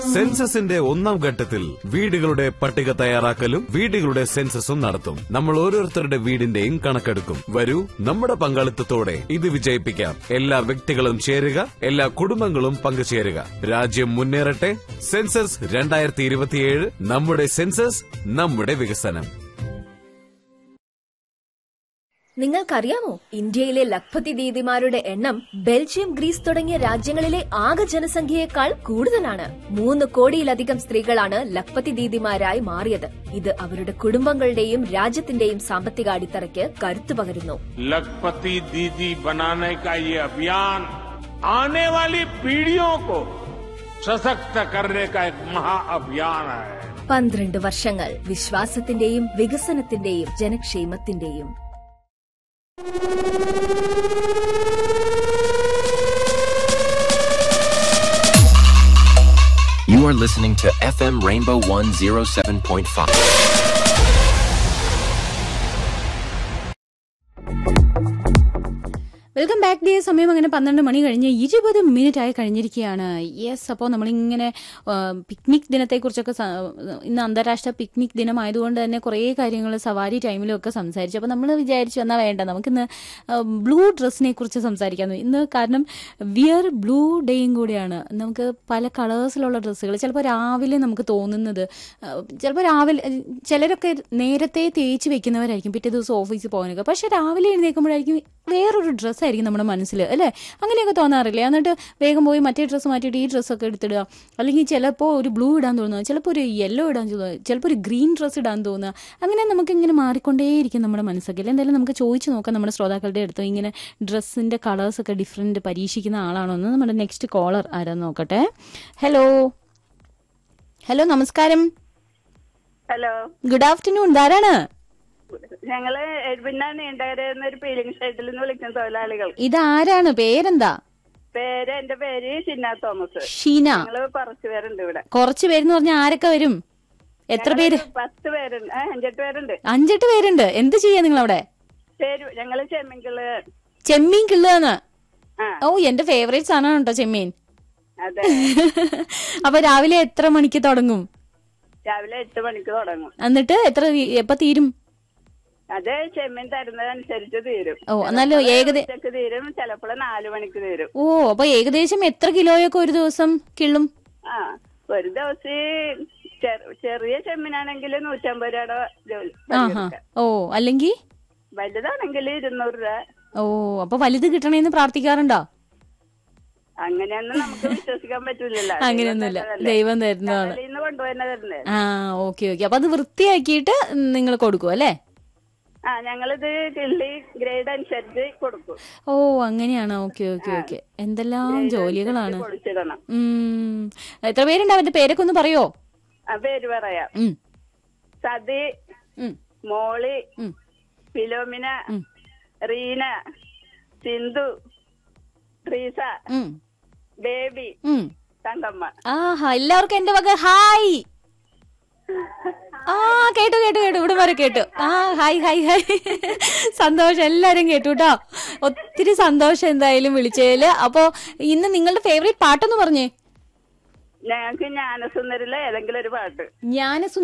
സെൻസസിന്റെ ഒന്നാം ഘട്ടത്തിൽ വീടുകളുടെ പട്ടിക തയ്യാറാക്കലും വീടുകളുടെ സെൻസസും നടത്തും നമ്മൾ ഓരോരുത്തരുടെ വീടിന്റെയും കണക്കെടുക്കും വരൂ നമ്മുടെ പങ്കാളിത്തത്തോടെ ഇത് വിജയിപ്പിക്കാം എല്ലാ വ്യക്തികളും ചേരുക എല്ലാ കുടുംബങ്ങളും പങ്കുചേരുക രാജ്യം മുന്നേറട്ടെ സെൻസസ് രണ്ടായിരത്തി ഇരുപത്തിയേഴ് നമ്മുടെ സെൻസസ് നമ്മുടെ വികസനം നിങ്ങൾക്കറിയാമോ ഇന്ത്യയിലെ ലഖ്പതി ദീദിമാരുടെ എണ്ണം ബെൽജിയം ഗ്രീസ് തുടങ്ങിയ രാജ്യങ്ങളിലെ ആകെ ജനസംഖ്യയേക്കാൾ കൂടുതലാണ് മൂന്ന് കോടിയിലധികം സ്ത്രീകളാണ് ലഖ്പതി ദീദിമാരായി മാറിയത് ഇത് അവരുടെ കുടുംബങ്ങളുടെയും രാജ്യത്തിന്റെയും സാമ്പത്തിക അടിത്തറയ്ക്ക് കരുത്തു പകരുന്നു लखपति दीदी बनाने का ये अभियान आने वाली पीढ़ियों को सशक्त करने का एक महाअभियान है പന്ത്രണ്ട് വർഷങ്ങൾ വിശ്വാസത്തിന്റെയും വികസനത്തിന്റെയും ജനക്ഷേമത്തിന്റെയും You are listening to FM Rainbow 107.5. Welcome back day സമയം അങ്ങനെ പന്ത്രണ്ട് മണി കഴിഞ്ഞ് ഇരുപത് മിനിറ്റ് ആയി കഴിഞ്ഞിരിക്കുകയാണ് യെസ് അപ്പോൾ നമ്മളിങ്ങനെ ആ, പിക്നിക് ദിനത്തെക്കുറിച്ചൊക്കെ സ- ഇന്ന് അന്താരാഷ്ട്ര പിക്നിക് ദിനമായതുകൊണ്ട് തന്നെ കുറേ കാര്യങ്ങൾ സവാരി ടൈമിലും ഒക്കെ സംസാരിച്ചു അപ്പോൾ നമ്മൾ വിചാരിച്ചു എന്നാൽ വേണ്ട നമുക്കിന്ന് ബ്ലൂ ഡ്രസ്സിനെ കുറിച്ച് സംസാരിക്കാമെന്ന് ഇന്ന് കാരണം വിയർ ബ്ലൂ ഡേയും കൂടിയാണ് നമുക്ക് പല കളേഴ്സിലുള്ള ഡ്രസ്സുകൾ ചിലപ്പോൾ രാവിലെ നമുക്ക് തോന്നുന്നത് ചിലപ്പോൾ രാവിലെ ചിലരൊക്കെ നേരത്തെ തേച്ച് വെക്കുന്നവരായിരിക്കും പിറ്റേ ദിവസം ഓഫീസിൽ പോകാനൊക്കെ പക്ഷെ രാവിലെ എഴുന്നേൽക്കുമ്പോഴായിരിക്കും വേറൊരു ഡ്രസ്സായിരിക്കും നമ്മുടെ മനസ്സിൽ അല്ലേ അങ്ങനെയൊക്കെ തോന്നാറില്ലേ എന്നിട്ട് വേഗം പോയി മറ്റേ ഡ്രസ്സ് മാറ്റിയിട്ട് ഈ ഡ്രസ്സൊക്കെ എടുത്തിടുക അല്ലെങ്കിൽ ചിലപ്പോൾ ഒരു ബ്ലൂ ഇടാൻ തോന്നുക ചിലപ്പോൾ ഒരു യെല്ലോ ഇടാൻ തോന്നുക ചിലപ്പോൾ ഒരു ഗ്രീൻ ഡ്രസ്സ് ഇടാൻ തോന്നുക അങ്ങനെ നമുക്ക് ഇങ്ങനെ മാറിക്കൊണ്ടേയിരിക്കും നമ്മുടെ മനസ്സൊക്കെ അല്ലേ എന്തായാലും നമുക്ക് ചോദിച്ചു നോക്കാം നമ്മുടെ ശ്രോതാക്കളുടെ അടുത്ത് ഇങ്ങനെ ഡ്രസ്സിന്റെ കളേഴ്സൊക്കെ ഡിഫറെന്റ് പരീക്ഷിക്കുന്ന ആളാണോ എന്ന് നമ്മുടെ നെക്സ്റ്റ് കോളർ ആരാന്ന് നോക്കട്ടെ ഹലോ ഹലോ നമസ്കാരം ഹലോ ഗുഡ് ആഫ്റ്റർനൂൺ ധാരാണ് ഞങ്ങള് എഡ്വിന്ന നീണ്ടകര ഒരു പീലിംഗ് ഷെഡിൽ നിന്ന് വിളിക്കുന്ന തൊഴിലാളികൾ ഇതാരാണ് പേരെന്താ പേര് എന്റെ പേര് ഷിന്ന തോമസ് ഷീന ഞങ്ങള് കുറച്ച് പേരുണ്ട് ഇവിടെ കുറച്ച് പേരെന്ന് പറഞ്ഞാൽ ആരൊക്കെ വരും എത്ര പേര് ഞങ്ങള് പത്ത് പേരുണ്ട് ഏ, അഞ്ചെട്ട് പേരുണ്ട് അഞ്ചെട്ട് പേരുണ്ട് എന്ത് ചെയ്യാ നിങ്ങൾ അവിടെ പേര് ഞങ്ങള് ചെമ്മിങ്കള് ചെമ്മീൻ കിള്ളുകയെന്ന് ആ ഓ എന്റെ ഫേവറേറ്റ് സാധനമാണ് കേട്ടോ ചെമ്മീൻ അതെ അപ്പൊ രാവിലെ എത്ര മണിക്ക് തുടങ്ങും രാവിലെ എട്ട് മണിക്ക് തുടങ്ങും എന്നിട്ട് എത്ര തീ- എപ്പ തീരും അത് ചെമ്മീൻ തരുന്നതനുസരിച്ച് തീരും ഓ എന്നാലും ഏകദേ ഉച്ചക്ക് തീരും ചിലപ്പോൾ നാലു മണിക്ക് തീരും ഓ അപ്പൊ ഏകദേശം എത്ര കിലോയൊക്കെ ഒരു ദിവസം കിള്ളും ആ ഒരു ദിവസം ചെറു- ചെറിയ ചെമ്മീനാണെങ്കിൽ നൂറ്റമ്പത് രൂപയുടെ ജോലി ആഹാ ഓ അല്ലെങ്കിൽ വലുതാണെങ്കിൽ ഇരുന്നൂറ് രൂപ ഓ അപ്പൊ വലുത് കിട്ടണേന്ന് പ്രാർത്ഥിക്കാറുണ്ടോ അങ്ങനെയൊന്നും നമുക്ക് വിശ്വസിക്കാൻ പറ്റൂലല്ലോ അങ്ങനെയൊന്നുമില്ല ദൈവം തരുന്നതാണ് കടലിൽ നിന്ന് കൊണ്ടുവരുന്നതല്ലേ ആ ഓക്കെ ഓക്കെ അപ്പൊ അത് വൃത്തിയാക്കിയിട്ട് നിങ്ങൾ കൊടുക്കും അല്ലേ ആ ഞങ്ങളിത് കിള്ളി ഗ്രേഡ് അനുസരിച്ച് കൊടുക്കും ഓ അങ്ങനെയാണോ ഓക്കെ ഓക്കെ ഓക്കെ എന്തെല്ലാം ജോലികളാണ് പൊടിച്ചിടണം ഉം. എത്ര പേരുണ്ട് അവന്റെ പേരൊക്കെ ഒന്ന് പറയോ ആ പേര് പറയാം ഉം. സതി ഉം. മോളി ഉം. ഫിലോമിന റീന സിന്ധു ട്രീസ ഉം. ബേബി ഉം. തങ്കമ്മ ആഹാ എല്ലാവർക്കും എന്റെ വക ഹായ് ആ കേട്ടു കേട്ടു കേട്ടു ഇവിടെ വരെ കേട്ടു ആ ഹായ് ഹായ് ഹായ് സന്തോഷം എല്ലാരും കേട്ടു കേട്ടോ ഒത്തിരി സന്തോഷം എന്തായാലും വിളിച്ചതില് അപ്പോ ഇന്ന് നിങ്ങളുടെ ഫേവറേറ്റ് പാട്ടൊന്ന് പറഞ്ഞേ ഞങ്ങൾക്ക് ജ്ഞാനസുന്ദരിലെ ഏതെങ്കിലും ഒരു പാട്ട് ഞാൻ